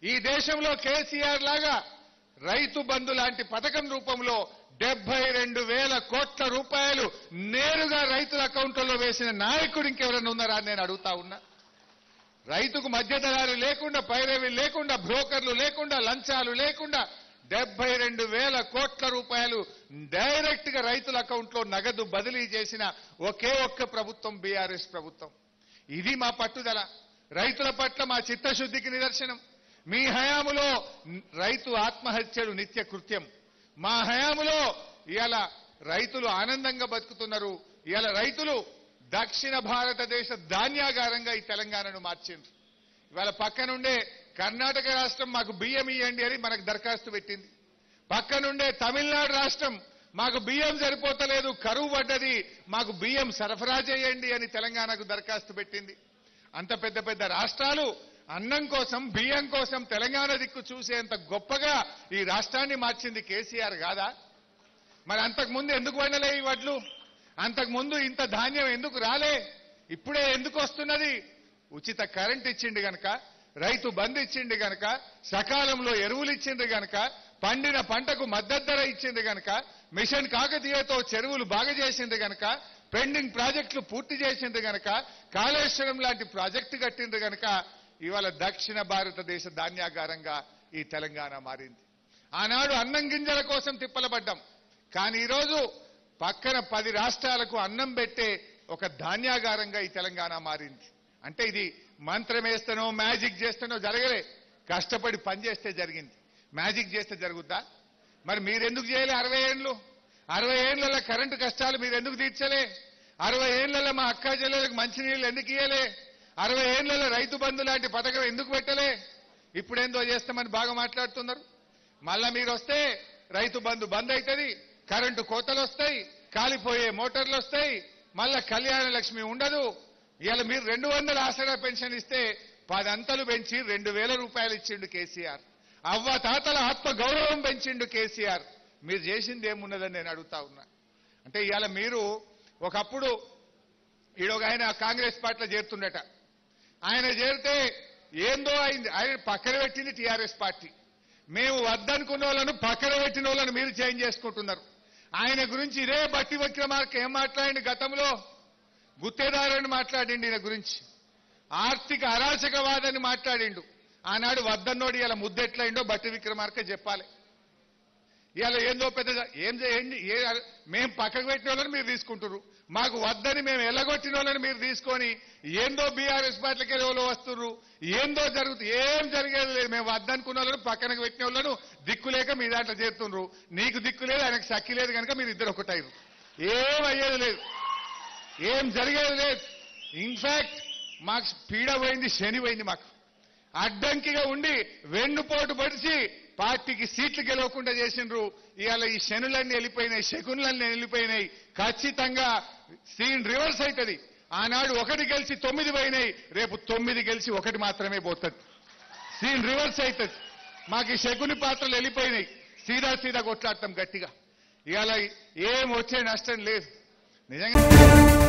ఈ దేశంలో కేసీఆర్ లాగా రైతు బంధు లాంటి పథకం రూపంలో డెబ్బై రెండు వేల కోట్ల రూపాయలు నేరుగా రైతుల అకౌంట్లలో వేసిన నాయకుడు ఇంకెవరైనా ఉన్నారా అని నేను అడుగుతా ఉన్నా రైతుకు మధ్యదళాలు లేకుండా పైరవి లేకుండా బ్రోకర్లు లేకుండా లంచాలు లేకుండా డెబ్బై రెండు వేల కోట్ల రూపాయలు డైరెక్ట్ గా రైతుల అకౌంట్ లో నగదు బదిలీ చేసిన ఒకే ఒక్క ప్రభుత్వం బీఆర్ఎస్ ప్రభుత్వం ఇది మా పట్టుదల రైతుల పట్ల మా చిత్తశుద్ధికి నిదర్శనం మీ హయాములో రైతు ఆత్మహత్యలు నిత్య కృత్యం మా హయాములో ఇవాళ రైతులు ఆనందంగా బతుకుతున్నారు ఇవాళ రైతులు దక్షిణ భారతదేశ ధాన్యాగారంగా ఈ తెలంగాణను మార్చిండ్రు ఇవాళ పక్కనుండే కర్ణాటక రాష్ట్రం మాకు బియ్యం ఇవ్వండి అని మనకు దరఖాస్తు పెట్టింది పక్కనుండే తమిళనాడు రాష్ట్రం మాకు బియ్యం సరిపోతలేదు కరువు పడ్డది మాకు బియ్యం సరఫరా చేయండి అని తెలంగాణకు దరఖాస్తు పెట్టింది అంత పెద్ద పెద్ద రాష్ట్రాలు అన్నం కోసం బియ్యం కోసం తెలంగాణ దిక్కు చూసేంత గొప్పగా ఈ రాష్ట్రాన్ని మార్చింది కేసీఆర్ కాదా మరి అంతకు ముందు ఎందుకు వండలే ఈ వడ్లు అంతకు ముందు ఇంత ధాన్యం ఎందుకు రాలే ఇప్పుడే ఎందుకు వస్తున్నది ఉచిత కరెంట్ ఇచ్చిండు గనక రైతు బంద్ ఇచ్చిండు గనక సకాలంలో ఎరువులు ఇచ్చిండు గనక పండిన పంటకు మద్దతు ధర ఇచ్చిండు గనక మిషన్ కాకతీయతో చెరువులు బాగా చేసిండు గనక పెండింగ్ ప్రాజెక్టులు పూర్తి చేసిండు గనక కాళేశ్వరం లాంటి ప్రాజెక్టు కట్టిండు గనక ఇవాళ దక్షిణ భారతదేశ ధాన్యాగారంగా ఈ తెలంగాణ మారింది ఆనాడు అన్నం గింజల కోసం తిప్పలబడ్డాం కానీ ఈరోజు పక్కన పది రాష్ట్రాలకు అన్నం పెట్టే ఒక ధాన్యాగారంగా ఈ తెలంగాణ మారింది అంటే ఇది మంత్రం వేస్తానో మ్యాజిక్ చేస్తానో జరగలే కష్టపడి పనిచేస్తే జరిగింది మ్యాజిక్ చేస్తే జరుగుద్దా మరి మీరెందుకు చేయలే అరవై ఏళ్ళు అరవై ఏళ్లలో కరెంటు కష్టాలు మీరు ఎందుకు తీర్చలే అరవై ఏళ్లలో మా అక్క చెల్లెలకు మంచినీళ్ళు ఎందుకు ఇయ్యలే అరవై ఏళ్లలో రైతు బంధు లాంటి పథకం ఎందుకు పెట్టలే ఇప్పుడేందో చేస్తామని బాగా మాట్లాడుతున్నారు మళ్ళా మీరు వస్తే రైతు బంధు బంద్ అవుతుంది కరెంటు కోతలు వస్తాయి కాలిపోయే మోటార్లు వస్తాయి మళ్ళా కళ్యాణ లక్ష్మి ఉండదు ఇవాళ మీరు రెండు వందల ఆసరా పెన్షన్ ఇస్తే పదంతలు పెంచి రెండు వేల రూపాయలు ఇచ్చిండు కేసీఆర్ అవ్వ తాతల ఆత్మ గౌరవం పెంచిండు కేసీఆర్ మీరు చేసింది ఏమున్నదని నేను అడుగుతా ఉన్నా అంటే ఇవాళ మీరు ఒకప్పుడు ఈడొక ఆయన కాంగ్రెస్ పార్టీలో చేరుతుండట ఆయన చేరితే ఏందో అయింది ఆయన పక్కన పెట్టింది టీఆర్ఎస్ పార్టీ మేము వద్దనుకున్న వాళ్ళను పక్కన పెట్టిన వాళ్ళను మీరు చేంజ్ చేసుకుంటున్నారు ఆయన గురించి ఇదే బట్టి విక్రమార్క ఏం మాట్లాడింది గతంలో గుత్తేదారుని మాట్లాడిండు ఈయన గురించి ఆర్థిక అరాచకవాదని మాట్లాడిండు ఆనాడు వద్దన్నోడు ఇలా ముద్దెట్లయిండో బట్టి విక్రమార్క చెప్పాలి ఇవాళ ఏందో పెద్ద ఏం చేయండి ఏ మేము పక్కకు పెట్టిన వాళ్ళని మీరు తీసుకుంటారు మాకు వద్దని మేము ఎల్లగొట్టిన వాళ్ళని మీరు తీసుకొని ఏందో బీఆర్ఎస్ పార్టీలకి ఎవరో వస్తుర్రు ఏందో జరుగుతుంది ఏం జరిగేది లేదు మేము వద్దనుకున్న వాళ్ళను పక్కనకు పెట్టిన వాళ్ళను దిక్కు లేక మీ దాంట్లో చేరుతుండ్రు నీకు దిక్కు లేదు ఆయనకు సక్కి లేదు కనుక మీరు ఇద్దరు ఒకటైరు ఏం అయ్యేది లేదు ఏం జరిగేది లేదు ఇన్ఫాక్ట్ మాకు పీడ పోయింది శని పోయింది మాకు అడ్డంకిగా ఉండి వెన్నుపోటు పడిచి పార్టీకి సీట్లు గెలవకుండా చేసిండ్రు ఇవాళ ఈ శనులన్నీ వెళ్ళిపోయినాయి శకునులన్నీ వెళ్ళిపోయినాయి ఖచ్చితంగా సీన్ రివర్స్ అవుతుంది ఆనాడు ఒకటి గెలిచి తొమ్మిది పోయినాయి రేపు తొమ్మిది గెలిచి ఒకటి మాత్రమే పోతుంది సీన్ రివర్స్ అవుతుంది మాకు ఈ శకుని పాత్రలు వెళ్ళిపోయినాయి సీదా సీదా కొట్లాడతాం గట్టిగా ఇవాళ ఏం వచ్చే నష్టం లేదు నిజంగా